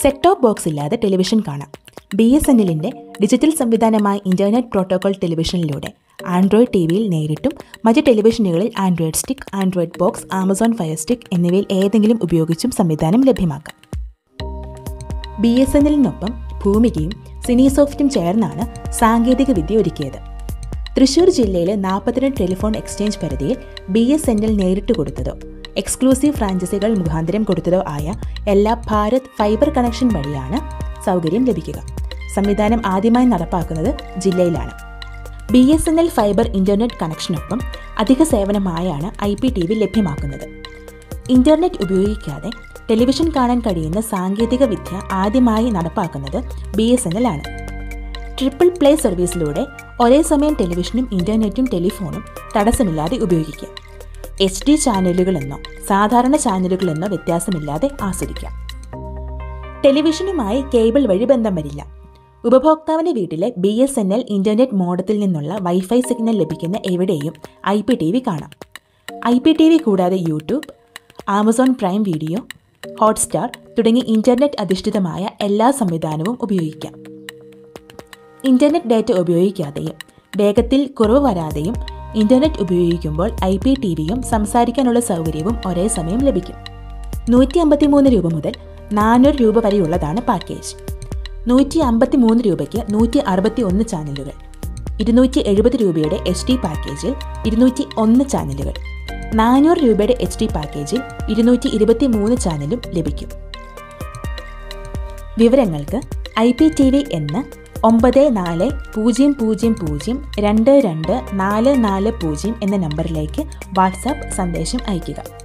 set top box ഇല്ലാതെ television കാണാം B S N എല്ലിൻ്റെ ഡിജിറ്റൽ സംവിധാനമായ ഇൻ്റർനെറ്റ് പ്രോട്ടോകോൾ ടെലിവിഷനിലൂടെ ആൻഡ്രോയിഡ് ടി വിയിൽ നേരിട്ടും മറ്റ് ടെലിവിഷനുകളിൽ android stick android box Amazon fire stick എന്നിവയിൽ ഏതെങ്കിലും ഉപയോഗിച്ചും സംവിധാനം ലഭ്യമാക്കാം ബി എസ് എൻ എല്ലിനൊപ്പം ഭൂമികയും സിനിസോഫ്റ്റും ചേർന്നാണ് സാങ്കേതിക വിദ്യ ഒരുക്കിയത് തൃശൂർ ജില്ലയിലെ നാൽപ്പത്തിരണ്ട് ടെലിഫോൺ എക്സ്ചേഞ്ച് പരിധിയിൽ ബി എസ് എൻ എൽ നേരിട്ട് കൊടുത്തതോ എക്സ്ക്ലൂസീവ് ഫ്രാഞ്ചൈസികൾ മുഖാന്തരം കൊടുത്തതോ ആയ എല്ലാ ഭാരത് ഫൈബർ കണക്ഷൻ വഴിയാണ് സൗകര്യം ലഭിക്കുക സംവിധാനം ആദ്യമായി നടപ്പാക്കുന്നത് ജില്ലയിലാണ് B S N L fibre internet കണക്ഷനൊപ്പം അധിക സേവനമായാണ് ഐ പി ടി വി ലഭ്യമാക്കുന്നത് ഇന്റർനെറ്റ് ഉപയോഗിക്കാതെ ടെലിവിഷൻ കാണാൻ കഴിയുന്ന സാങ്കേതിക വിദ്യ ആദ്യമായി നടപ്പാക്കുന്നത് ബി എസ് എൻ എൽ ആണ് ട്രിപ്പിൾ പ്ലേ സർവീസിലൂടെ ഒരേ സമയം ടെലിവിഷനും ഇന്റർനെറ്റും ടെലിഫോണും തടസ്സമില്ലാതെ ഉപയോഗിക്കാം എച്ച് ഡി ചാനലുകളെന്നോ സാധാരണ ചാനലുകളെന്നോ വ്യത്യാസമില്ലാതെ ആസ്വദിക്കാം ടെലിവിഷനുമായി കേബിൾ വഴി ബന്ധം വരില്ല ഉപഭോക്താവിന്റെ വീട്ടിലെ B S N L internet മോഡത്തിൽ നിന്നുള്ള വൈഫൈ സിഗ്നൽ ലഭിക്കുന്ന എവിടെയും ഐ പി ടി വി കാണാം ഐ പി ടി വി കൂടാതെ YouTube Amazon prime video Hotstar തുടങ്ങി ഇന്റർനെറ്റ് അധിഷ്ഠിതമായ എല്ലാ സംവിധാനവും ഉപയോഗിക്കാം ഇന്റർനെറ്റ് ഡാറ്റ ഉപയോഗിക്കാതെയും വേഗത്തിൽ കുറവ് വരാതെയും ഇന്റർനെറ്റ് ഉപയോഗിക്കുമ്പോൾ ഐ പി ടി വിയും സംസാരിക്കാനുള്ള സൗകര്യവും ഒരേ സമയം ലഭിക്കും നൂറ്റി അമ്പത്തിമൂന്ന് രൂപ മുതൽ നാനൂറ് രൂപ വരെയുള്ളതാണ് പാക്കേജ് നൂറ്റി അമ്പത്തി മൂന്ന് രൂപയ്ക്ക് നൂറ്റി അറുപത്തി ഒന്ന് ചാനലുകൾ ഇരുന്നൂറ്റി എഴുപത് രൂപയുടെ എച്ച് ഡി പാക്കേജിൽ ഇരുന്നൂറ്റി ഒന്ന് ചാനലുകൾ നാനൂറ് രൂപയുടെ എച്ച് ഡി പാക്കേജിൽ ഇരുന്നൂറ്റി ഇരുപത്തി മൂന്ന് ചാനലും ലഭിക്കും വിവരങ്ങൾക്ക് ഐ പി ടി വി എന്ന് ഒമ്പത് നാല് പൂജ്യം പൂജ്യം പൂജ്യം രണ്ട് രണ്ട് നാല് നാല് പൂജ്യം എന്ന നമ്പറിലേക്ക് വാട്സാപ്പ് സന്ദേശം അയയ്ക്കുക